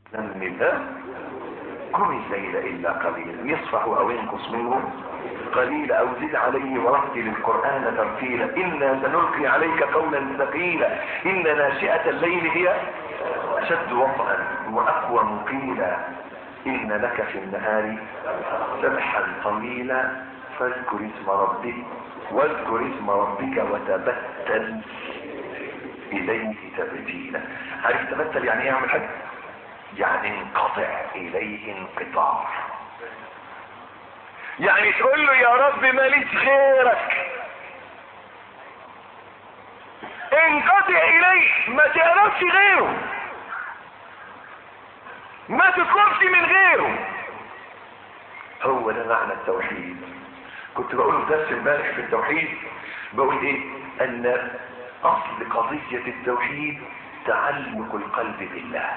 من الله قم الليل الا قليلا نصفه او انقص منه قليلا او زد عليه ورتل القران ترتيلا انا سنلقي عليك قولا ثقيلا ان ناشئه الليل هي اشد وطئا واقوى مقيلا ان لك في النهار سبحا طويلا فاذكر اسم ربك واذكر اسم ربك وتبتل اليه تبتيلا عارف تبتل يعني ايه اعمل حاجه يعني انقطع اليه انقطاع يعني تقول له يا رب ماليش غيرك انقطع اليه ما تعرفش غيره ما تطلبش من غيره هو ده معنى التوحيد كنت بقوله في درس امبارح في التوحيد بقول ايه ان اصل قضية التوحيد تعلق القلب بالله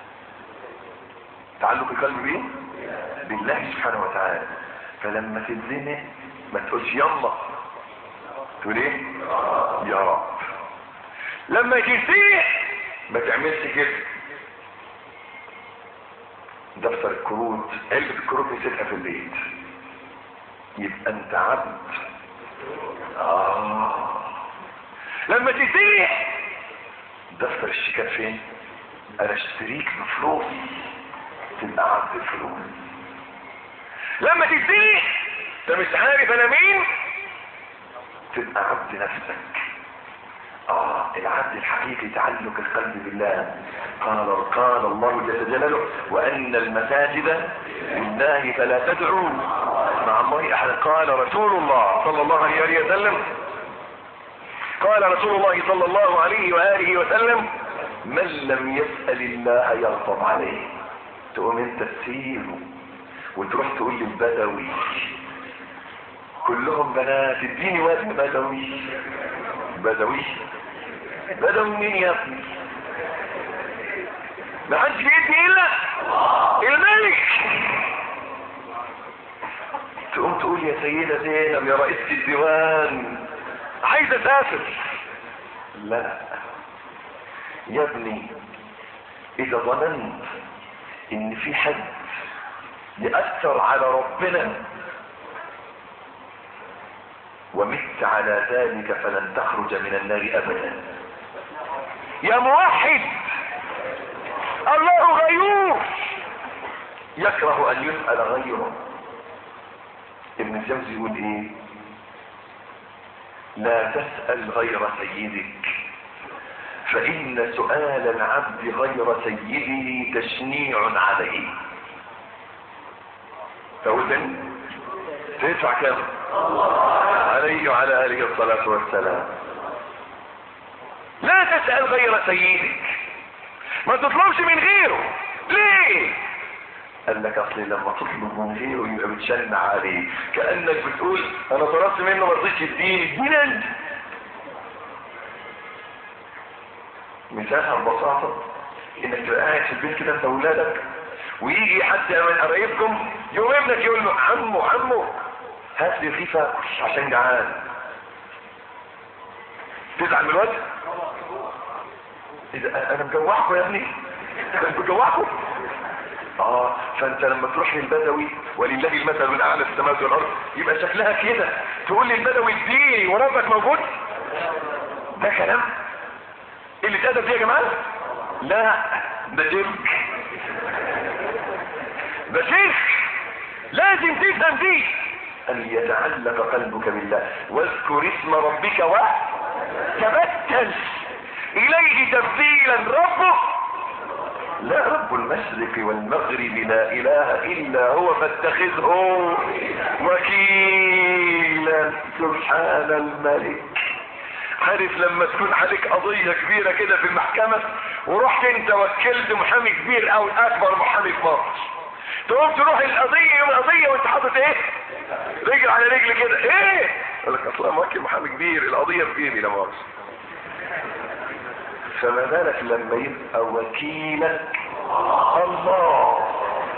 تعلق القلب بايه بالله سبحانه وتعالى فلما تتزنق ما تقولش يلا تقول ايه يا رب لما تزنق ما تعملش كده دفتر الكروت علبة الكروت نسيتها في البيت يبقى انت عبد آه. لما تزنق دفتر الشيكات فين انا اشتريك بفلوس تبقى عبد الفلوس لما تزنق انت مش عارف انا مين تبقى عبد نفسك اه العبد الحقيقي تعلق القلب بالله قال قال الله جل جلاله وان المساجد لله فلا تدعوا مع الله احد قال رسول الله صلى الله عليه وسلم قال رسول الله صلى الله عليه واله وسلم من لم يسال الله يغضب عليه تقوم انت تسيبه وتروح تقول للبدوي كلهم بنات اديني واد بدوي بدوي بدوي مين يا ابني ما حدش بيدي الا الملك تقوم تقول يا سيدة زينب يا رئيسة الديوان عايز اسافر لا يا ابني اذا ظننت ان في حد يأثر على ربنا ومت على ذلك فلن تخرج من النار ابدا يا موحد الله غيور يكره ان يسأل غيره ابن الجوزي يقول ايه لا تسأل غير سيدك فإن سؤال العبد غير سيده تشنيع عليه فقلت تدفع كم عليه وعلى آله الصلاة والسلام لا تسأل غير سيدك ما تطلبش من غيره ليه قال لك اصل لما تطلب من غيره يبقى بتشن عليه كانك بتقول انا طلبت منه ما رضيتش يديني اديني انت مثالها ببساطه انك تبقى قاعد في البيت كده انت واولادك ويجي حد من قرايبكم يقوم ابنك يقول له عمو عمو هات لي رغيفه عشان جعان تزعل من الواد اذا انا مجوعكم يا ابني انا مجوعكم اه فانت لما تروح للبدوي ولله المثل من اعلى السماوات والارض يبقى شكلها كده تقول للبدوي اديني وربك موجود ده كلام اللي ادب دي يا جماعه لا ده شرك ده شرك لازم تفهم دي ان يتعلق قلبك بالله واذكر اسم ربك وتبتل اليه تبديلا ربه لا رب المشرق والمغرب لا اله الا هو فاتخذه وكيلا سبحان الملك عارف لما تكون عليك قضية كبيرة كده في المحكمة ورحت انت وكلت محامي كبير او اكبر محامي في مصر تقوم تروح القضية يوم القضية وانت حاطط ايه رجل على رجل كده ايه قال لك اصلا موكل محامي كبير القضية في ايدي لا مؤاخذة فما بالك لما يبقى وكيلك الله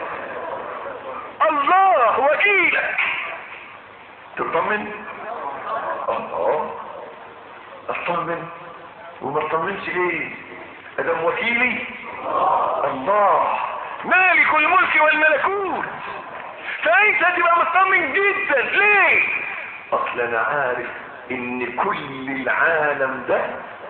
الله وكيلك تطمن الله اطمن وما اطمنش ليه ادم وكيلي الله الملكوت فانت تبقى مطمن جدا ليه اصل انا عارف ان كل العالم ده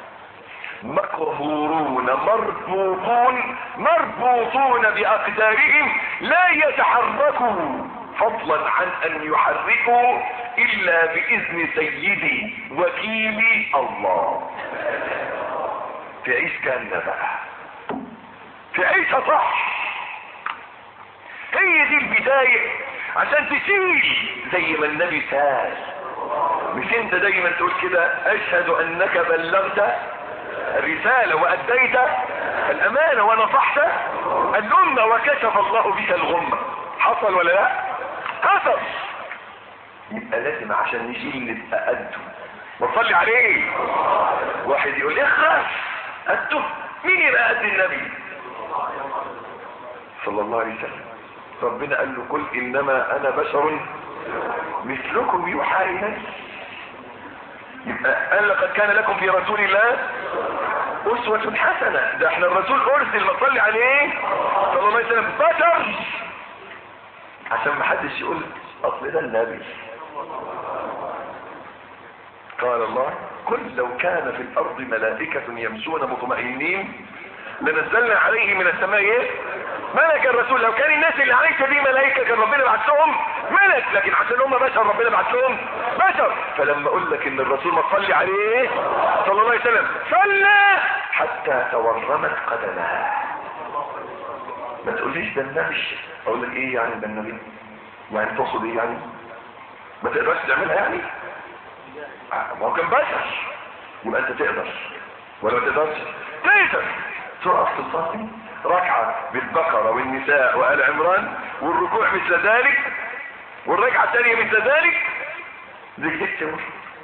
مقهورون مربوطون مربوطون باقدارهم لا يتحركوا فضلا عن ان يحركوا الا باذن سيدي وكيلي الله تعيش كأننا بقى تعيشها صح هي دي البداية عشان تشيل زي ما النبي سال مش انت دايما تقول كده اشهد انك بلغت الرسالة واديت الامانة ونصحت الامة وكشف الله بك الغمة حصل ولا لا حصل يبقى لازم عشان نشيل نبقى قده وصلي عليه واحد يقول اخرس قده مين يبقى قد النبي صلى الله عليه وسلم ربنا قال له قل انما انا بشر مثلكم يوحى الي يبقى قال لقد كان لكم في رسول الله اسوة حسنة ده احنا الرسول ارسل ما صلي عليه صلى الله عليه وسلم بشر عشان ما حدش يقول اصل ده النبي قال الله قل لو كان في الارض ملائكة يمشون مطمئنين لنزلنا عليه من السماء ايه ملك الرسول لو كان الناس اللي عايشه دي ملائكه كان ربنا بعت لهم ملك لكن عشان هم بشر ربنا بعت لهم بشر فلما اقول لك ان الرسول ما تصلي عليه صلى الله عليه وسلم صلى حتى تورمت قدمها ما تقوليش ده النبي اقول لك ايه يعني ده النبي يعني تقصد ايه يعني ما تقدرش تعملها يعني ما هو كان بشر يبقى انت تقدر ولا ما تقدرش تقدر تقف تصلي ركعة بالبقرة والنساء وآل عمران والركوع مثل ذلك والركعة الثانية مثل ذلك دي تكتب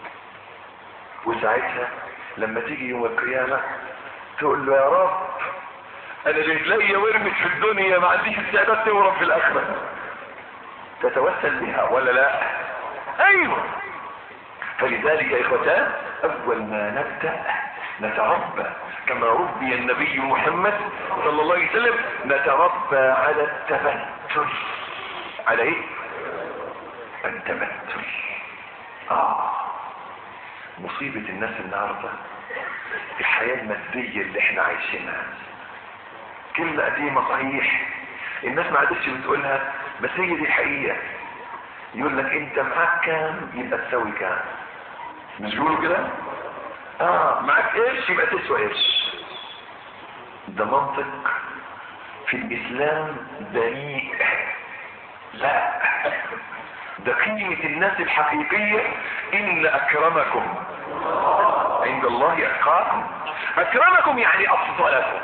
وساعتها لما تيجي يوم القيامة تقول له يا رب انا رجلي ورمت في الدنيا ما عنديش استعداد تورم في الاخرة تتوسل بها ولا لا ايوه فلذلك يا اخوتان اول ما نبدأ نتربى كما ربي النبي محمد صلى الله عليه وسلم نتربى على التبتل على ايه التبتل اه مصيبة الناس النهاردة الحياة المادية اللي احنا عايشينها كلمة قديمة صحيح الناس ما عادتش بتقولها بس هي دي الحقيقة يقول لك انت معاك كام يبقى تساوي كام مش بيقولوا كده اه معاك قرش يبقى تسوى قرش ده منطق في الاسلام بريء لا ده قيمة الناس الحقيقية ان اكرمكم عند الله اتقاكم اكرمكم يعني افضلكم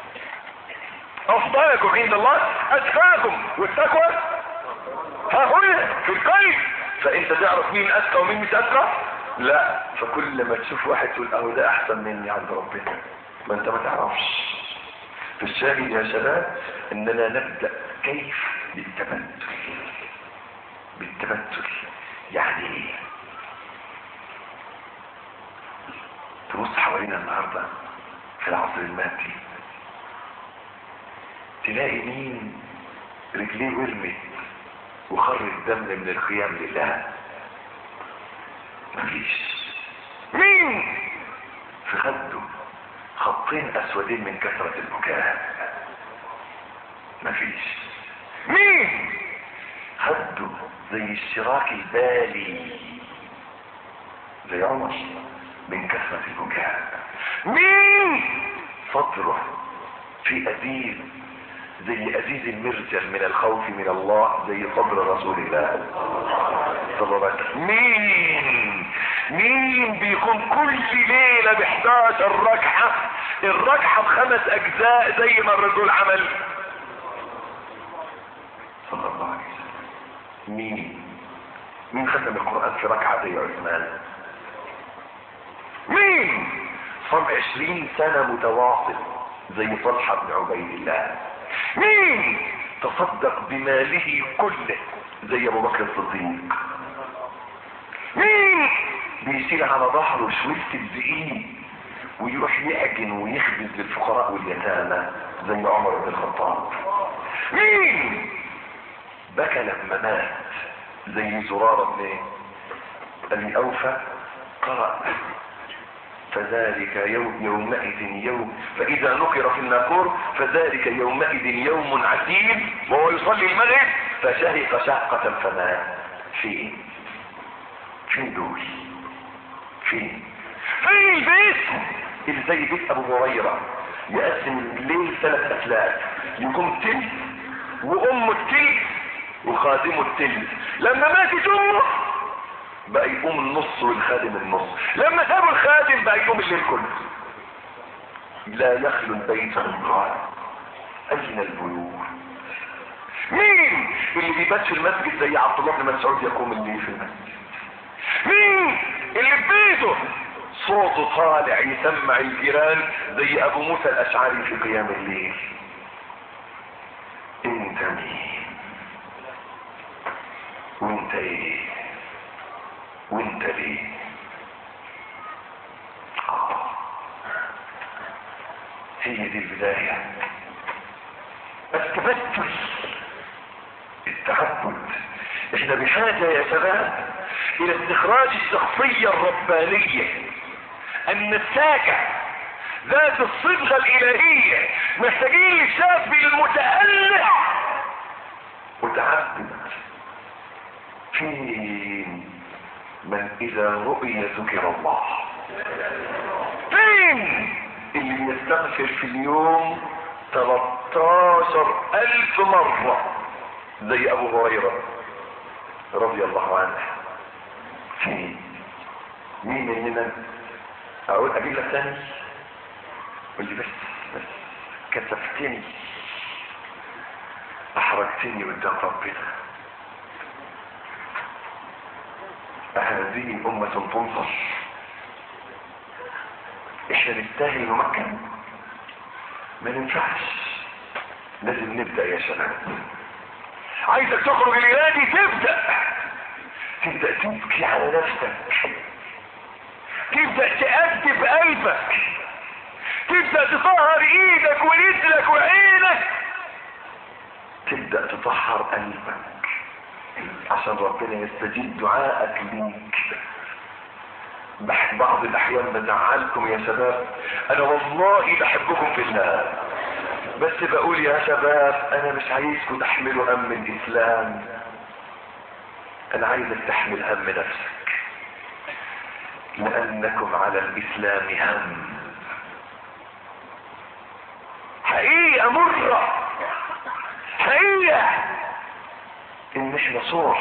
افضلكم عند الله اتقاكم والتقوى ها هنا في القلب فانت تعرف مين اتقى ومين مش اتقى لا فكل ما تشوف واحد تقول اهو ده احسن مني عند ربنا ما انت ما تعرفش فالشاهد يا شباب اننا نبدأ كيف بالتبتل بالتبتل يعني ايه تبص حوالينا النهاردة في العصر المادي تلاقي مين رجليه ورمت وخر الدم من القيام لله مفيش مين في خده خطين اسودين من كثرة البكاء مفيش مين خده زي الشراك البالي زي عمر من كثرة البكاء مين صدره في أزيز زي أزيز المرجل من الخوف من الله زي صدر رسول الله صلى الله عليه وسلم مين مين بيكون كل ليلة ب 11 ركعة الركعة بخمس أجزاء زي ما الرسول عمل صلى الله عليه وسلم مين مين ختم القرآن في ركعة زي عثمان مين صام عشرين سنة متواصل زي طلحة بن عبيد الله مين تصدق بماله كله زي ابو بكر الصديق مين بيشيل على ظهره شوية الدقيق ويروح يعجن ويخبز للفقراء واليتامى زي عمر بن الخطاب مين بكى لما مات زي زرارة بن ابي اوفى قرأ فذلك يوم يومئذ يوم فإذا نقر في الناقور فذلك يومئذ يوم عسير وهو يصلي المغرب فشهق شهقة فمات فين فين دول فين فين البيت اللي زي بيت ابو هريره يقسم الليل ثلاث افلاك يقوم تلت وامه التلت وخادمه التلت لما ماتت امه بقى يقوم النص والخادم النص لما سابوا الخادم بقى يقوم الليل كله لا يخلو البيت من قال اين البيوت مين اللي بيبات في المسجد زي عبد الله بن مسعود يقوم الليل في المسجد مين اللي في بيته صوته طالع يسمع الجيران زي ابو موسى الاشعري في قيام الليل انت مين وانت ايه وانت ليه آه. هي دي البداية التبتل التعبد احنا بحاجة يا شباب الى استخراج الشخصية الربانية النساكة ذات الصبغة الالهية محتاجين للشاب المتألق متعبد فين من اذا رؤي ذكر الله فين اللي يستغفر في اليوم 13 الف مرة زي ابو هريرة رضي الله عنه فين مين مننا اقول اجيب لك ثاني قول لي بس بس كسفتني احرجتني قدام ربنا هذه أمة تنصر احنا نستاهل نمكن ما ننفعش لازم نبدأ يا شباب عايزك تخرج الإنادي تبدأ تبدأ تبكي على نفسك تبدأ تأدب قلبك تبدأ تطهر ايدك ورجلك وعينك تبدأ تطهر قلبك عشان ربنا يستجيب دعائك ليك بعض الاحيان بزعلكم يا شباب انا والله بحبكم في الله بس بقول يا شباب انا مش عايزكم تحملوا هم الاسلام انا عايزك تحمل هم نفسك لانكم على الاسلام هم حقيقة مرة حقيقة ان احنا صور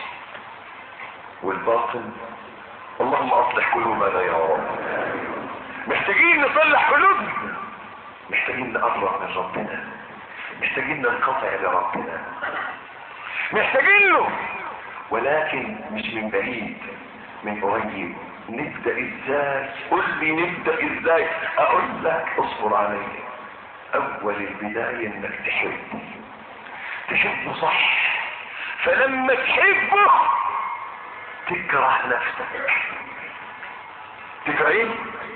والباطن اللهم اصلح قلوبنا يا رب محتاجين نصلح قلوبنا محتاجين نقرب من ربنا محتاجين ننقطع لربنا محتاجين له ولكن مش من بعيد من قريب نبدا ازاي قل لي نبدا ازاي اقول لك اصبر علي اول البدايه انك تحبه تحبه صح فلما تحبه تكره نفسك تكره ايه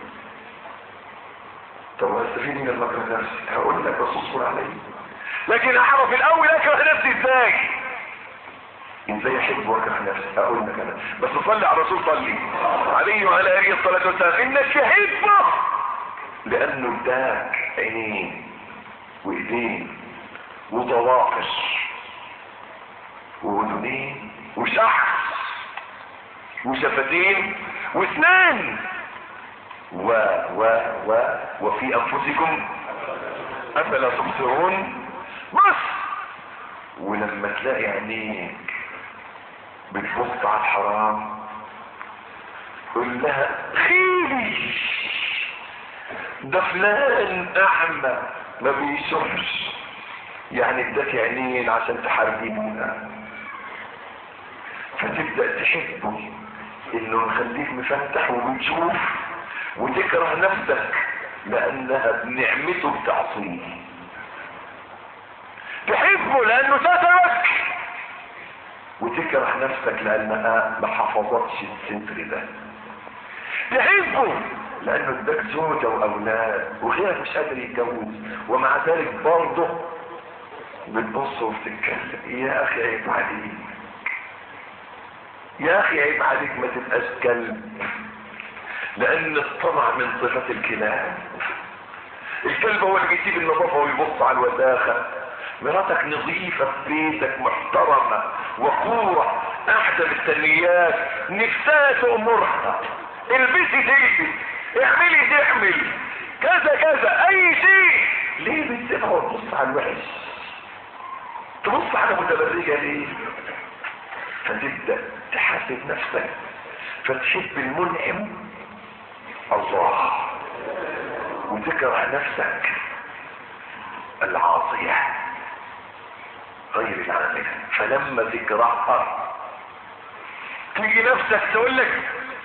طب استفيد من المكره نفسي هقول لك بس اصبر علي لكن اعرف الاول اكره نفسي ازاي ازاي احب واكره نفسي اقول لك انا بس صلي على الرسول صلي عليه وعلى اله الصلاه والسلام انك تحبه لانه اداك عينين وايدين وضوافر واذنين وشعر وشفتين واسنان و و و وفي انفسكم افلا تبصرون بس ولما تلاقي عينيك بتبص على الحرام قول لها خيلي ده فلان اعمى ما بيشوفش يعني اداك عينين عشان تحاربينا فتبدا تحبه انه مخليك مفتح وبتشوف وتكره نفسك لانها بنعمته بتعصيه تحبه لانه سترك وتكره نفسك لانها ما حفظتش الستر ده تحبه لانه اداك زوجه واولاد وغيرك مش قادر يتجوز ومع ذلك برضه بتبص وبتتكلم يا اخي عيب عليك يا اخي عيب عليك ما تبقاش كلب لان الطمع من صفات الكلاب الكلب هو اللي بيسيب النظافه ويبص على الوساخه مراتك نظيفه في بيتك محترمه وقوره احدى التنميات نفسها تامرها البسي تلبس اعملي تعمل كذا كذا اي شيء ليه بتسيبها وتبص على الوحش تبص على متبرجه ليه فتبدا تحاسب نفسك فتحب المنعم الله وتكره نفسك العاصية غير العاملة فلما تكرهها تيجي نفسك تقول لك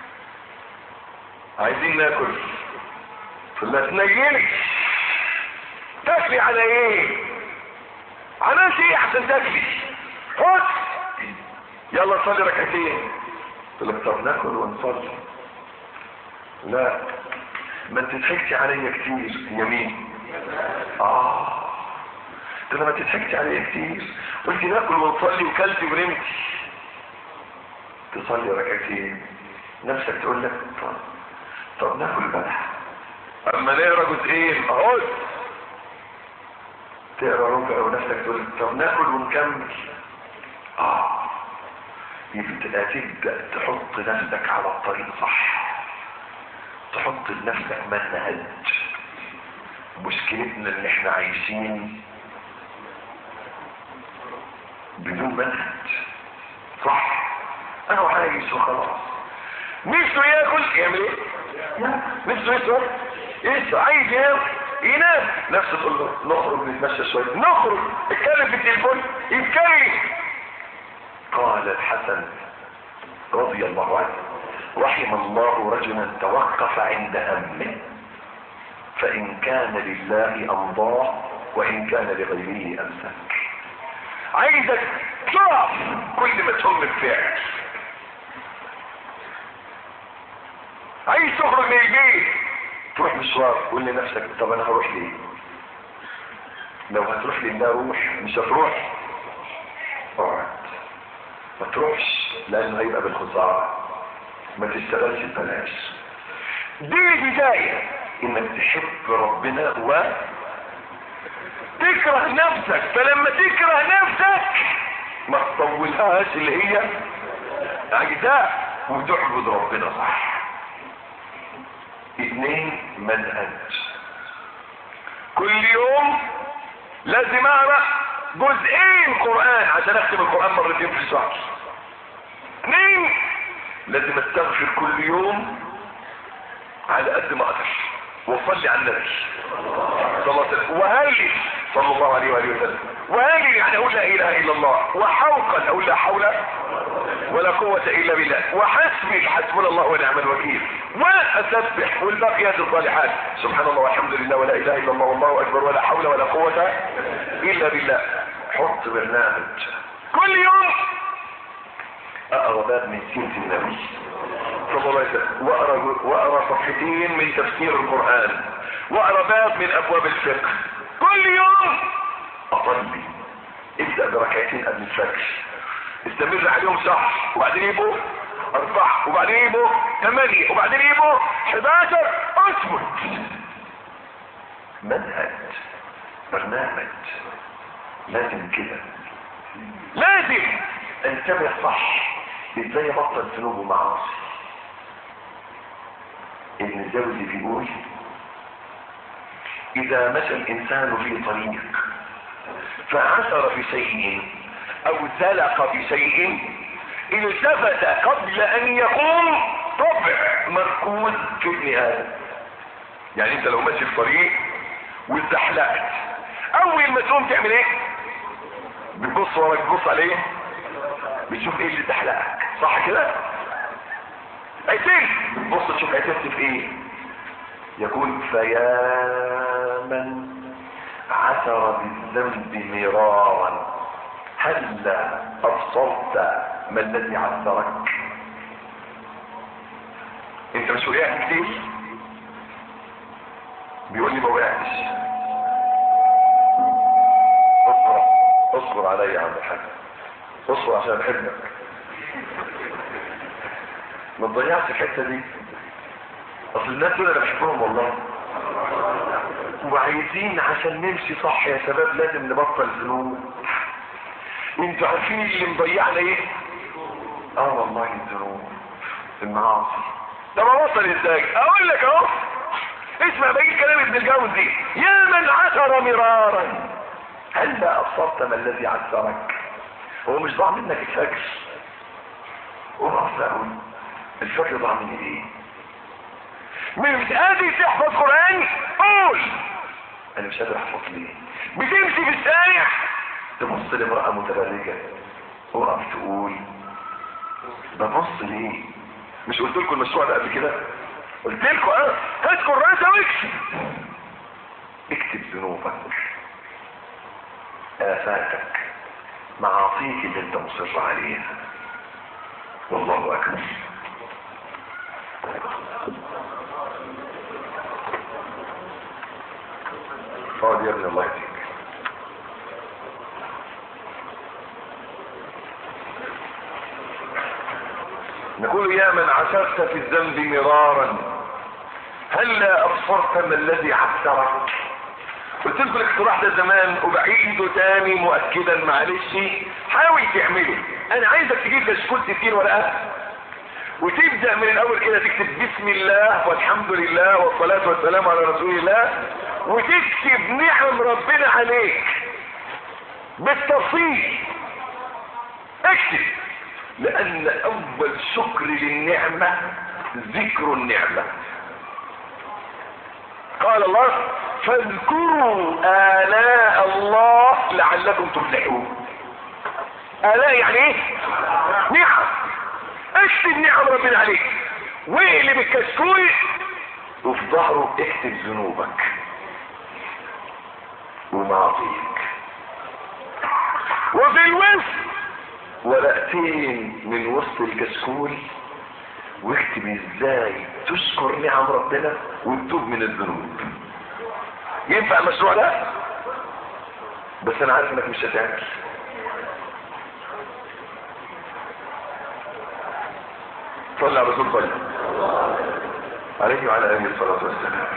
عايزين ناكل فلا تنيلي تاكلي على ايه عملت ايه عشان تاكلي خد يلا صلي ركعتين تقول لك طب ناكل ونصلي لا ما انت ضحكتي عليا كتير يمين اه ده لما تضحكتي عليا كتير قلت ناكل ونصلي وكلتي ونمتي تصلي ركعتين نفسك تقول لك طب, طب ناكل بقى اما نقرا جزئين اهو تقرا ربع ونفسك تقول طب ناكل ونكمل اه يبقى تبدا تحط نفسك على الطريق صح تحط لنفسك منهج مشكلتنا ان احنا عايشين بدون منهج صح انا عايش وخلاص نفسه ياكل يعمل ايه نفسه يسهر يسهر عايز ينام ينام نفسه تقول له نخرج نتمشى شويه نخرج اتكلم في التليفون يتكلم قال الحسن رضي الله عنه رحم الله رجلا توقف عند همه فإن كان لله أمضاه وإن كان لغيره أمسك عايزك تقف كل ما تهم الفعل عايز تخرج من البيت تروح مشوار قول لنفسك طب انا هروح ليه لو هتروح لله روح مش هتروح اقعد ما تروحش لانه هيبقى بالخساره ما تشتغلش ببلاش دي البداية انك تحب ربنا و تكره نفسك فلما تكره نفسك ما تطولهاش اللي هي اجزاء وتعبد ربنا صح اتنين منهج كل يوم لازم اقرا جزئين قران عشان اختم القران مرتين في الشهر اتنين لازم استغفر كل يوم على قد ما اقدر وصلي على النبي صلى الله عليه وسلم وهلل صلى الله عليه واله وسلم وهلل يعني اقول لا اله الا الله وحوقا اقول لا حول ولا قوة الا بالله وحسبي حسبنا الله ونعم الوكيل واسبح والباقيات الصالحات سبحان الله والحمد لله ولا اله الا الله والله اكبر ولا حول ولا قوة الا بالله حط برنامج كل يوم اقرا باب من سيره النبي صلى الله عليه وسلم واقرا واقرا صفحتين من تفسير القران واقرا باب من ابواب الفقه كل يوم اصلي ابدا بركعتين قبل الفجر استمر عليهم شهر وبعدين يبقوا اربعه وبعدين يبقوا ثمانيه وبعدين يبقوا 11 اثبت منهج برنامج لازم كده لازم انتبه صح ازاي ابطل ذنوب ومعاصي ابن الجوزي بيقول اذا مشى الانسان في طريق فعثر في شيء او زلق في شيء التفت قبل ان يقوم طبع مركوز في ابن ادم يعني انت لو ماشي في طريق واتزحلقت اول ما تقوم تعمل ايه بتبص وراك تبص عليه بتشوف ايه اللي زحلقك صح كده عتلت بص تشوف عتلت في ايه يقول فيا من عثر بالذنب مرارا هلا ابصرت ما الذي عثرك انت مش وقعت كتير بيقول لي ما وقعتش اقرا اصبر عليا يا عم الحاج اصبر عشان بحبك ما تضيعش الحته دي اصل الناس دول انا بحبهم والله وعايزين عشان نمشي صح يا شباب لازم نبطل ذنوب انتوا عارفين اللي مضيعنا ايه اه والله الذنوب المعاصي طب اوصل ازاي اقول لك اهو اسمع بقى كلام ابن الجوزي يا من عثر مرارا هلا ابصرت ما الذي عثرك هو مش ضاع منك الفجر وضع قوي الفجر ضاع مني ايه مش قادر تحفظ قران قول انا مش قادر احفظ ليه بتمشي في الشارع تبص لامراه متبرجه وقف تقول ببص ليه مش قلت لكم المشروع ده قبل كده قلت لكم اه هات كراسه واكتب اكتب ذنوبك آفاتك معاصيك اللي انت مصر عليها والله اكبر اقعد يا ابن الله يهديك نقول يا من عثرت في الذنب مرارا هلا ابصرت ما الذي عثرك قلت لكم الاقتراح ده زمان وبعيده تاني مؤكدا معلش حاول تعمله انا عايزك تجيب كشكول 60 ورقه وتبدا من الاول كده تكتب بسم الله والحمد لله والصلاه والسلام على رسول الله وتكتب نعم ربنا عليك بالتفصيل اكتب لان اول شكر للنعمه ذكر النعمه قال الله فاذكروا آلاء الله لعلكم تفلحون آلاء يعني ايه نعم اكتب نعم ربنا عليك واقلب الكشكول وفي ظهره اكتب ذنوبك ومعاصيك وفي الوسط ورقتين من وسط الكشكول واكتب ازاي تشكر نعم ربنا وتتوب من الذنوب ينفع المشروع ده بس انا عارف انك مش هتعمل صلى على رسول الله عليه وعلى اله الصلاه والسلام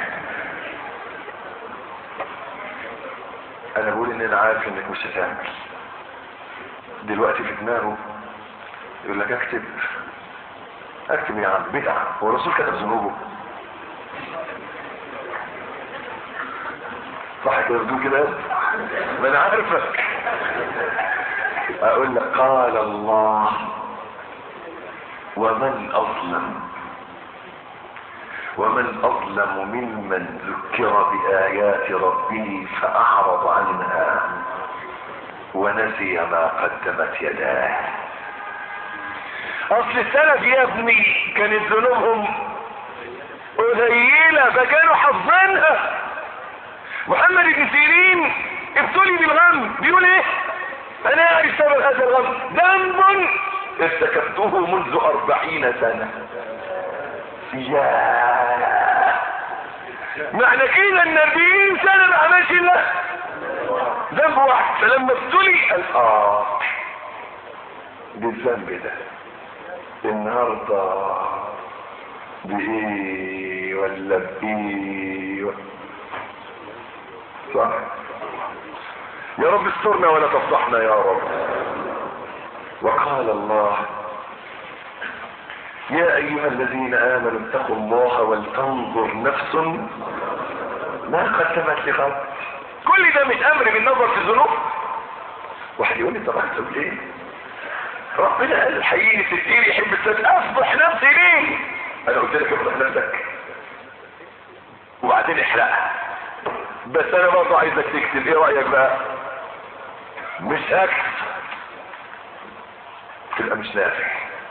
انا بقول ان انا عارف انك مش هتعمل دلوقتي في دماغه يقول لك اكتب اكتب يا عم بدعه هو الرسول كتب ذنوبه صح كده بتقول كده ما انا عارفك اقول لك قال الله ومن اظلم ومن اظلم ممن ذكر بايات ربه فاعرض عنها ونسي ما قدمت يداه اصل السلف يا ابني كانت ذنوبهم قليله فكانوا حافظينها محمد بن سيرين ابتلي بالغم بيقول ايه انا اعرف سبب هذا الغم ذنب ارتكبته منذ اربعين سنة يا معنى كده ان 40 سنة ما عملش الا ذنب واحد فلما ابتلي قال اه بالذنب ده النهارده بايه ولا بايه صح يا رب استرنا ولا تفضحنا يا رب وقال الله يا ايها الذين امنوا اتقوا الله ولتنظر نفس ما قدمت لغد كل ده من امر بالنظر في الذنوب واحد يقول لي طب اكتب ليه ربنا قال الحقيقي ستين يحب الستر افضح نفسي ليه انا قلت لك افضح نفسك وبعدين احرقها بس انا برضه عايزك تكتب ايه رايك بقى مش هكتب تبقى مش نافع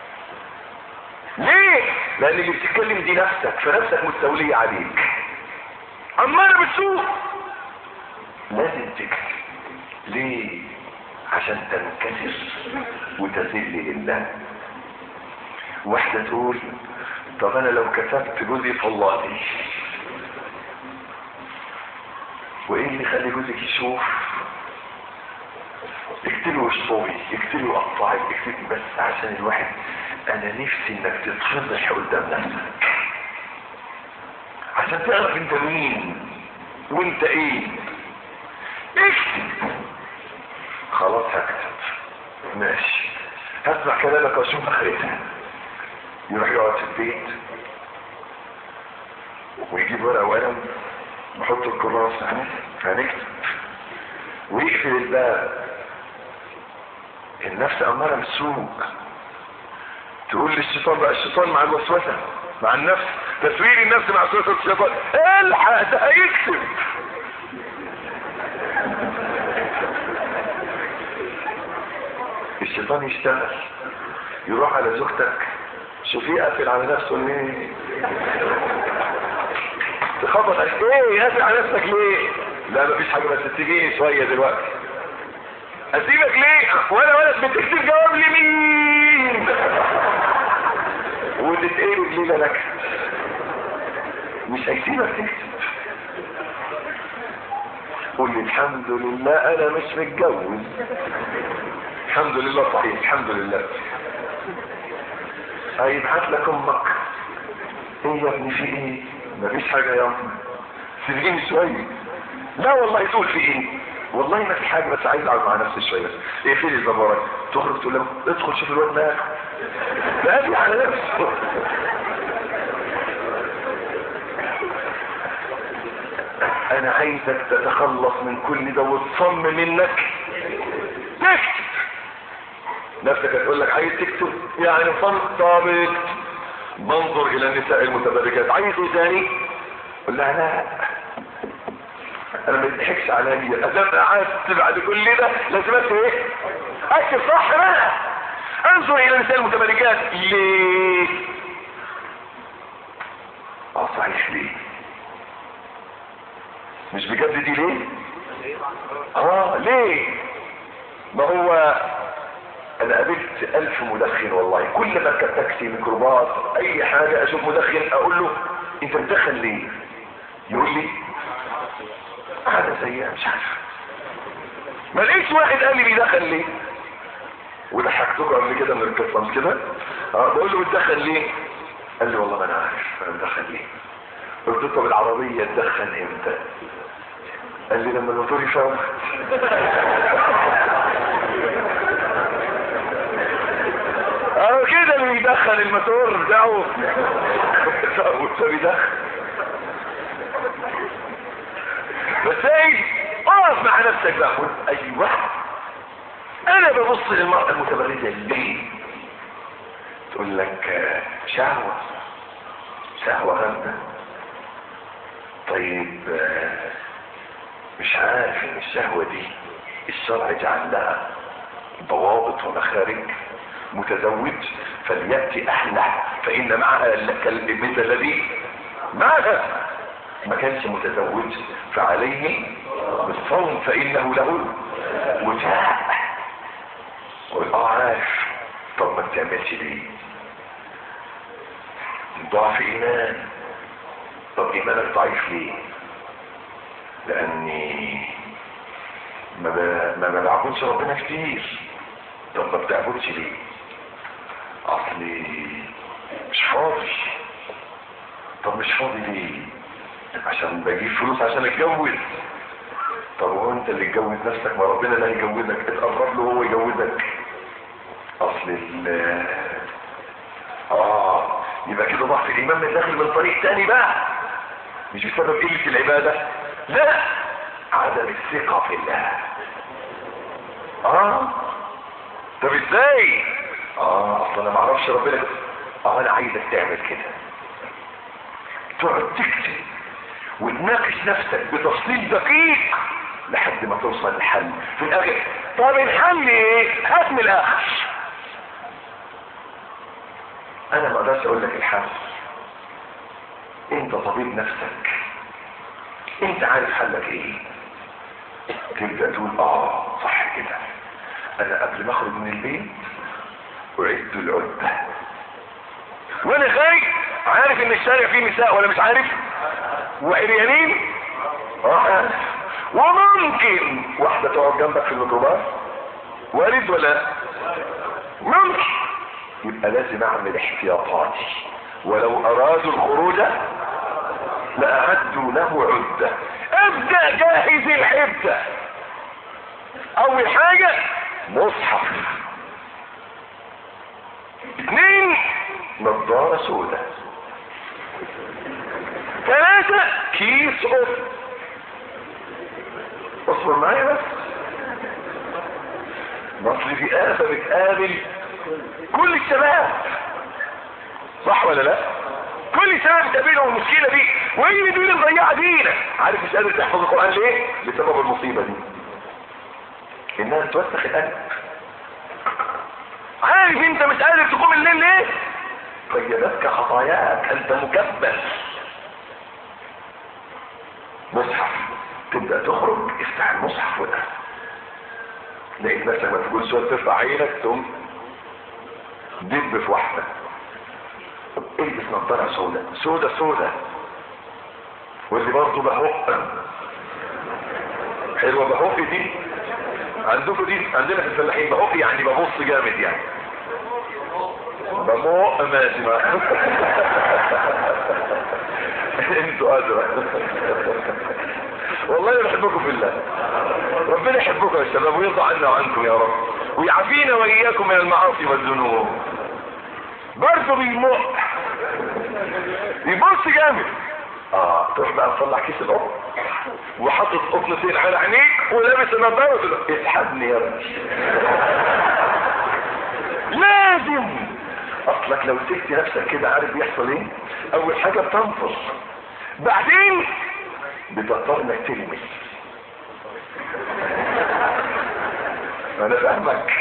ليه لان اللي بتتكلم دي نفسك فنفسك مستولية عليك اما انا بتسوق لازم تكتب ليه عشان تنكسر وتذل لله واحدة تقول طب انا لو كتبت جوزي فلاتي وايه اللي يخلي جوزك يشوف واشطبي اكتبي وقطعي اكتبي بس عشان الواحد انا نفسي انك تتفضح قدام نفسك عشان تعرف انت مين وانت ايه اكتب خلاص هكتب ماشي هسمع كلامك واشوف اخرتها يروح يقعد في البيت ويجيب ورقه وقلم ويحط الكراسه هنكتب ويقفل الباب النفس اماره بالسوء تقول للشيطان بقى الشيطان مع الوسوسه مع النفس تسوير النفس مع وسوسه الشيطان الحق ده هيكتب الشيطان يشتغل يروح على زوجتك شوفيه قافل على نفسه ليه تخبط عليك ايه قافل على نفسك ليه لا مفيش حاجه بس تجيني شويه دلوقتي اسيبك ليه ولا ولا بتكتب جواب لمين وتتقلب ليله لك مش هيسيبك تكتب قول لي الحمد لله انا مش متجوز الحمد لله صحيح الحمد لله هيبعت لك امك ايه يا ابني في ايه مفيش حاجه يا ابني سيبيني شويه لا والله تقول في ايه والله ما في حاجه بس عايز اقعد مع نفسي شويه بس اقفلي الزبارات تخرج تقول له ادخل شوف الواد مالك بقى على نفسه انا عايزك تتخلص من كل ده وتصمم منك تكتب نفسك هتقول لك عايز تكتب يعني صمت طابق بنظر الى النساء المتبرجات عايز ايه تاني قول لها لا انا ما يضحكش عليا ادام قعدت بعد كل ده لازم اكتب ايه اكتب صح بقى انظر الى النساء المتبرجات ليه اه صحيح ليه مش بجد دي ليه اه ليه ما هو انا قابلت الف مدخن والله كل ما اركب تاكسي ميكروباص اي حاجة اشوف مدخن اقول له انت مدخن ليه يقول لي عادة سيئة مش عارف ما لقيتش واحد قال لي بيدخن ليه وضحكتكم قبل كده من القصه مش كده اه بقول له بتدخن ليه قال لي والله ما انا عارف انا بدخن ليه قلت له طب العربيه تدخن امتى قال لي لما الموتور يفوت اه كده اللي بيدخن الموتور بتاعه فبيدخن بس ايه اقف مع نفسك بقى قول ايوه انا ببص للمرأة المتبرجة ليه تقول لك شهوة شهوة غامضة طيب مش عارف ان الشهوة دي الشرع جعل لها ضوابط ومخارج متزوج فليأتي أهله فإن معها مثل الذي معها ما كانش متزوج فعليه بالصوم فإنه له وجاء قول اه عارف طب ما بتعملش ليه ضعف ايمان طب ايمانك ضعيف ليه لاني ما ب... ما بعبدش ربنا كتير طب ما بتعبدش ليه اصلي مش فاضي طب مش فاضي ليه عشان بجيب فلوس عشان اتجوز طب هو انت اللي تجوز نفسك ما ربنا لا يجوزك اتقرب له هو يجوزك اصل ال اه يبقى كده ضعف الايمان من داخل من طريق تاني بقى مش بسبب قله العباده لا عدم الثقه في الله اه طب ازاي اه اصل انا ما اعرفش ربنا اه انا عايزك تعمل كده تقعد تكتب وتناقش نفسك بتفصيل دقيق لحد ما توصل لحل في الاخر طب الحل ايه هات من الاخر انا ما اقدرش اقول لك الحل انت طبيب نفسك انت عارف حلك ايه تبدا تقول اه صح كده انا قبل ما اخرج من البيت اعد العده وانا خارج عارف ان الشارع فيه نساء ولا مش عارف وعريانين اه وممكن واحدة تقعد جنبك في الميكروباص وارد ولا ممكن يبقى لازم اعمل احتياطاتي ولو ارادوا الخروج لاعدوا له عدة ابدأ جاهز العدة اول حاجة مصحف اثنين نظارة سوداء ثلاثة كيس قطن اصبر معايا بس مصر في آفة بتقابل كل الشباب صح ولا لا كل الشباب بتقابلهم المشكلة دي وهي دي اللي مضيعة دينا عارف مش قادر تحفظ القرآن ليه بسبب المصيبة دي انها توسخ القلب عارف انت مش قادر تقوم الليل ليه قيدتك خطاياك انت مكبس مصحف تبدأ تخرج افتح المصحف وده لقيت نفسك ما تقول سؤال ترفع عينك تقوم دب في واحدة البس نظارة سوداء سوداء سوداء واللي برضه بهق حلوة بهق دي عندكم دي عندنا في الفلاحين بهق يعني ببص جامد يعني بموق ماشي معاك انتوا ادرى والله انا بحبكم في الله ربنا يحبكم يا شباب ويرضى عنا وعنكم يا رب ويعافينا واياكم من المعاصي والذنوب برضه بيموق يبص جامد اه تروح بقى تطلع كيس القطن وحاطط قطنتين على عينيك ولابس النضاره اسحبني يا ابني لازم اصلك لو سكت نفسك كده عارف بيحصل ايه اول حاجة بتنفص بعدين بتضطر انك تلمس انا فاهمك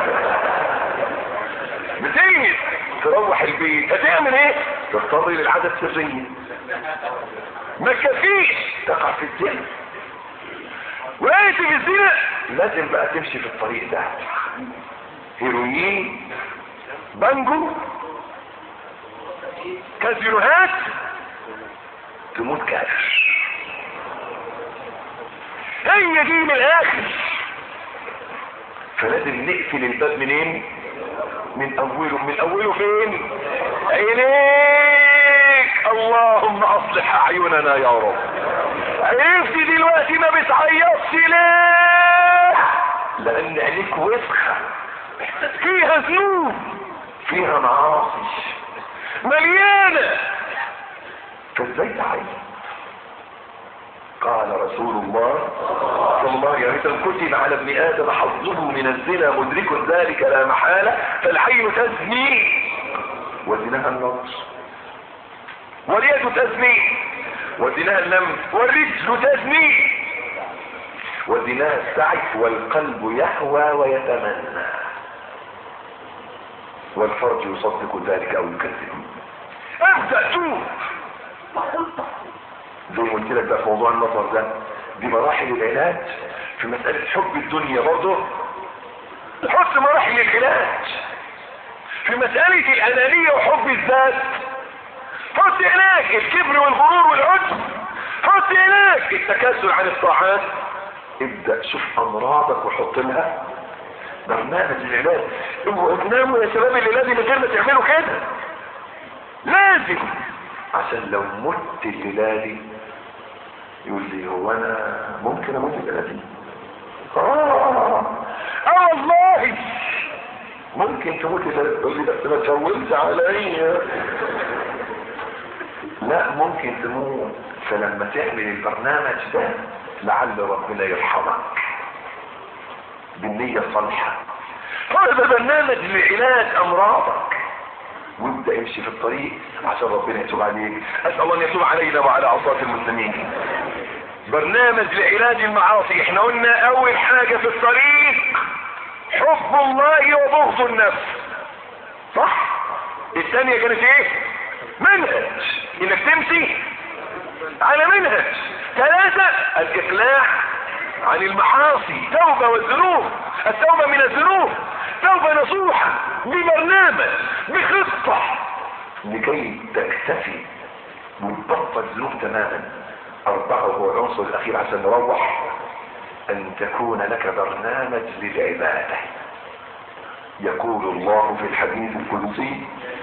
بتلمس تروح البيت هتعمل ايه تضطر للعادة السرية ما تكفيش تقع في الزنا وقعت في الزنا لازم بقى تمشي في الطريق ده هيروين بانجو كازينوهات تموت كافر هي دي من الاخر فلازم نقفل الباب منين من اوله من اوله فين عينيك اللهم اصلح اعيننا يا رب عرفتي دلوقتي ما بتعيطش ليه لان عينيك وسخه فيها ذنوب فيها معاصي مليانة فازاي تعيط قال رسول الله صلى الله عليه وسلم كتب على ابن ادم حظه من الزنا مدرك ذلك لا محالة فالعين تزني وزناها النظر واليد تزني وزناها اللمس والرجل تزني وزناها السعي والقلب يهوى ويتمنى والفرج يصدق ذلك او يكذب ابدا توب زي ما قلت لك بقى في موضوع النظر ده دي مراحل العلاج في مسألة حب الدنيا برضه حط مراحل العلاج في مسألة الأنانية وحب الذات حط هناك الكبر والغرور والعجب حط هناك التكاسل عن الطاعات ابدأ شوف أمراضك وحط لها برنامج العلاج اوعوا تناموا يا شباب اللي لازم غير ما تعملوا كده لازم عشان لو مت الليله دي يقول لي هو انا ممكن اموت الليله دي اه اه والله ممكن تموت الليله يقول لي بس ما تفولش عليا لا ممكن تموت فلما تعمل البرنامج ده لعل ربنا يرحمك بالنية الصالحة هذا برنامج لعلاج امراضك وابدا امشي في الطريق عشان ربنا يتوب عليك اسال الله ان يتوب علينا وعلى عصاة المسلمين برنامج لعلاج المعاصي احنا قلنا اول حاجة في الطريق حب الله وبغض النفس صح الثانية كانت ايه منهج انك تمشي على منهج ثلاثة الاقلاع عن المعاصي توبة والذنوب التوبة من الذنوب توبة نصوحة ببرنامج بخطة لكي تكتفي وتبطل الذنوب تماما أربعة هو العنصر الأخير عشان نروح أن تكون لك برنامج للعبادة يقول الله في الحديث القدسي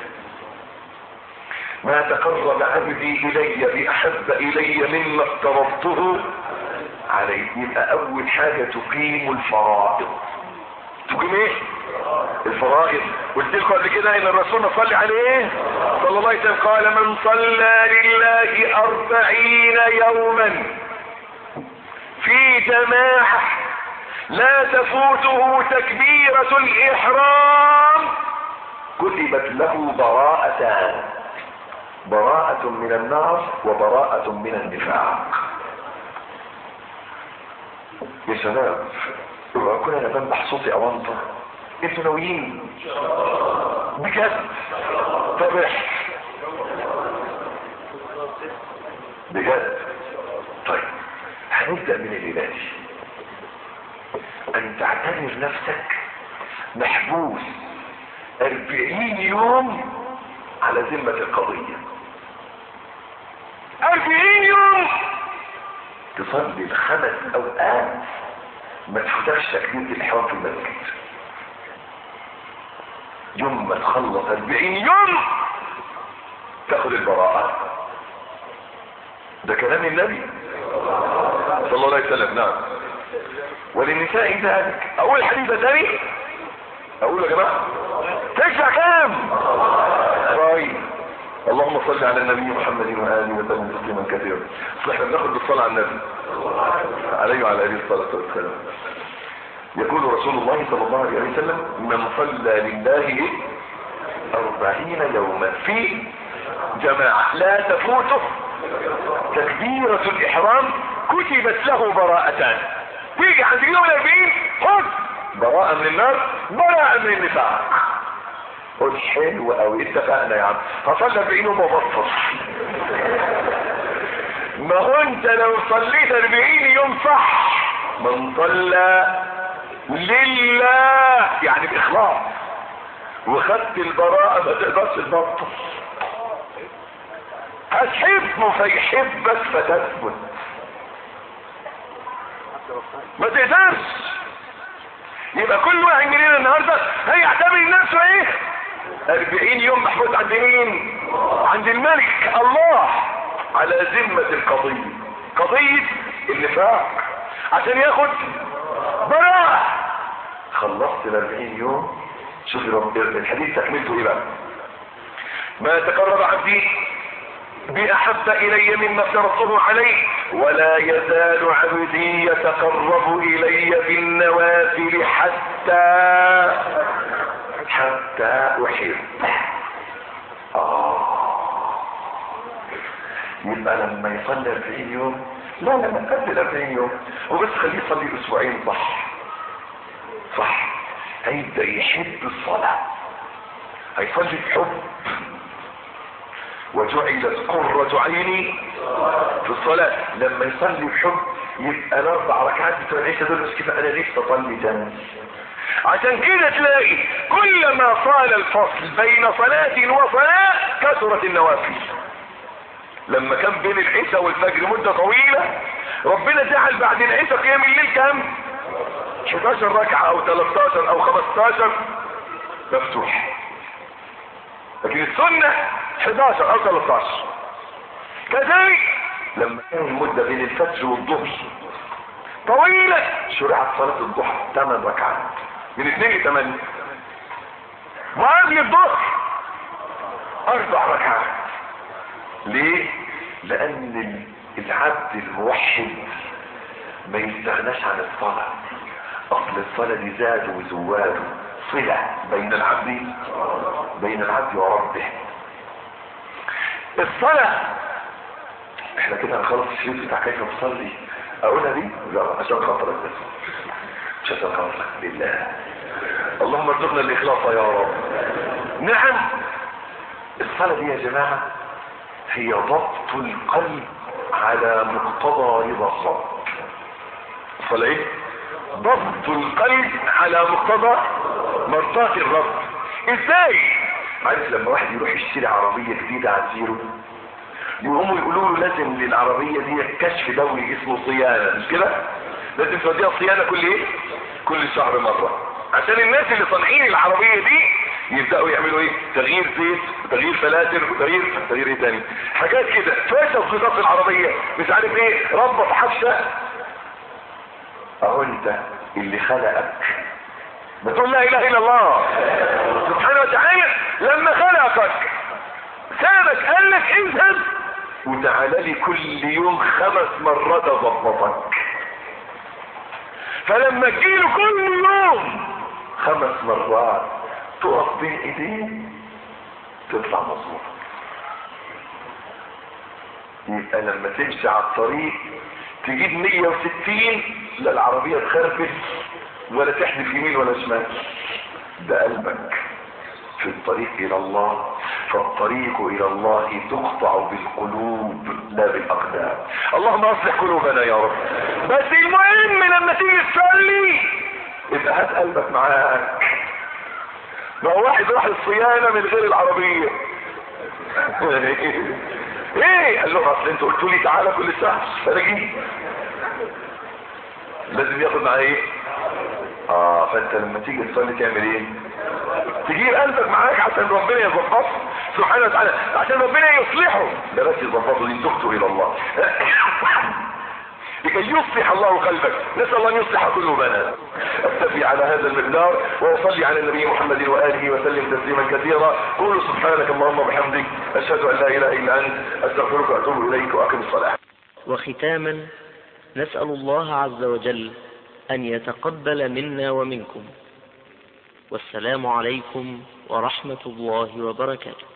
ما تقرب عبدي الي باحب الي مما افترضته عليه يبقى اول حاجة تقيم الفرائض تقيم ايه الفرائض قلت لكم قبل كده ان الرسول صلى عليه صلى الله عليه وسلم قال من صلى لله اربعين يوما في جماعة لا تفوته تكبيرة الاحرام كتبت له براءتان براءة من النار وبراءة من النفاق يا شباب اوعى كنا انا بنبح صوتي اوانطه انتوا ناويين بجد طب بجد طيب هنبدأ من الليلة دي ان تعتبر نفسك محبوس اربعين يوم على ذمة القضية اربعين يوم تصلي الخمس اوقات ما تفوتكش تكبيرة الإحرام في المسجد يوم ما تخلص 40 يوم تاخد البراءة ده كلام النبي صلى الله عليه وسلم نعم وللنساء ذلك اقول الحديث ده تاني اقول يا جماعه تدفع كام طيب اللهم صل على النبي محمد واله وسلم تسليما كثيرا اصل احنا بناخد بالصلاه على النبي عليه وعلى اله الصلاه والسلام يقول رسول الله صلى الله عليه وسلم من صلى لله أربعين يوما في جماعة لا تفوته تكبيرة الإحرام كتبت له براءتان تيجي عند اليوم الأربعين خذ براءة من النار براءة من النفاق قل حلو قوي اتفقنا يا عم هصلي 40 يوم وبطل ما هو انت لو صليت 40 يوم صح من صلى لله يعني باخلاص وخدت البراءة ما تقدرش تبطل هتحبه فيحبك فتثبت ما تقدرش يبقى كل واحد مننا النهارده هيعتبر نفسه ايه 40 يوم محفوظ عند مين عند الملك الله على ذمة القضية قضية النفاق عشان ياخد براءة خلصت ال 40 يوم شوف الحديث تكملته ايه بقى ما تقرب عبدي بأحب إلي مما افترضته عليه ولا يزال عبدي يتقرب إلي بالنوافل حتى حتى أحب آه يبقى لما يصلي 40 يوم لا لا ما قبل 40 يوم وبس خليه يصلي أسبوعين صح صح هيبدأ يحب الصلاة هيصلي بحب وجعلت قرة عيني في الصلاة لما يصلي بحب يبقى الاربع ركعات بتوع العشاء دول مش كفايه انا ليش اصلي تاني عشان كده تلاقي كلما طال الفصل بين صلاة وصلاة كثرت النوافل لما كان بين العشاء والفجر مدة طويلة ربنا جعل بعد العشاء قيام الليل كام 11 ركعة او 13 او 15 مفتوح لكن السنة 11 او 13 كذلك لما كان المدة بين الفجر والظهر طويلة شرعت صلاة الضحى 8 ركعات من 2 ل 8 وقبل الظهر اربع ركعات ليه لان العبد الموحد ما يستغناش عن الصلاة اصل الصلاة دي زاد وزواد صلة بين العبد بين العبد وربه الصلاة احنا كده هنخلص الشريط بتاع كيف نصلي اقولها دي لا عشان خاطرك بس مش عشان خاطرك لله اللهم ارزقنا الاخلاص يا رب نعم الصلاة دي يا جماعة هي ضبط القلب على مقتضى رضا الرب الصلاة ايه ضبط القلب على مقتضى مرضاة الرب ازاي عارف لما واحد يروح يشتري عربية جديدة على الزيرو يقوموا يقولوا له لازم للعربية دي كشف دوري اسمه صيانة مش كده لازم توديها صيانة كل ايه كل شهر مرة عشان الناس اللي صانعين العربية دي يبدأوا يعملوا ايه تغيير زيت وتغيير فلاتر وتغيير تغيير ايه تاني حاجات كده فاشل خطط العربية مش عارف ايه ربط حفشة اهو انت اللي خلقك بتقول لا اله الا الله سبحانه وتعالى لما خلقك سابك قال لك اذهب وتعالى لي كل يوم خمس مرات اظبطك فلما تجيله كل يوم خمس مرات تقف بين ايديه تطلع مظبوط يبقى لما تمشي على الطريق تجيب 160 لا العربية تخربش ولا تحدف يمين ولا شمال ده قلبك في الطريق الى الله فالطريق الى الله تقطع بالقلوب لا بالاقدام اللهم اصلح قلوبنا يا رب بس المهم لما تيجي تصلي يبقى هات قلبك معاك ما هو واحد راح الصيانة من غير العربية ايه قال له اصل انتوا قلتوا لي تعالى كل ساعة انا جيت لازم ياخد معاه ايه اه فانت لما تيجي تصلي تعمل ايه تجيب قلبك معاك عشان ربنا يظبطه سبحانه وتعالى عشان ربنا يصلحه ده بس يظبطه دي تخته الى الله لكي يصلح الله قلبك نسأل الله ان يصلح قلوبنا اكتفي على هذا المقدار واصلي على النبي محمد واله وسلم تسليما كثيرا قولوا سبحانك اللهم وبحمدك اشهد ان لا اله الا انت استغفرك واتوب اليك واقم الصلاه وختاما نسأل الله عز وجل أن يتقبل منا ومنكم والسلام عليكم ورحمة الله وبركاته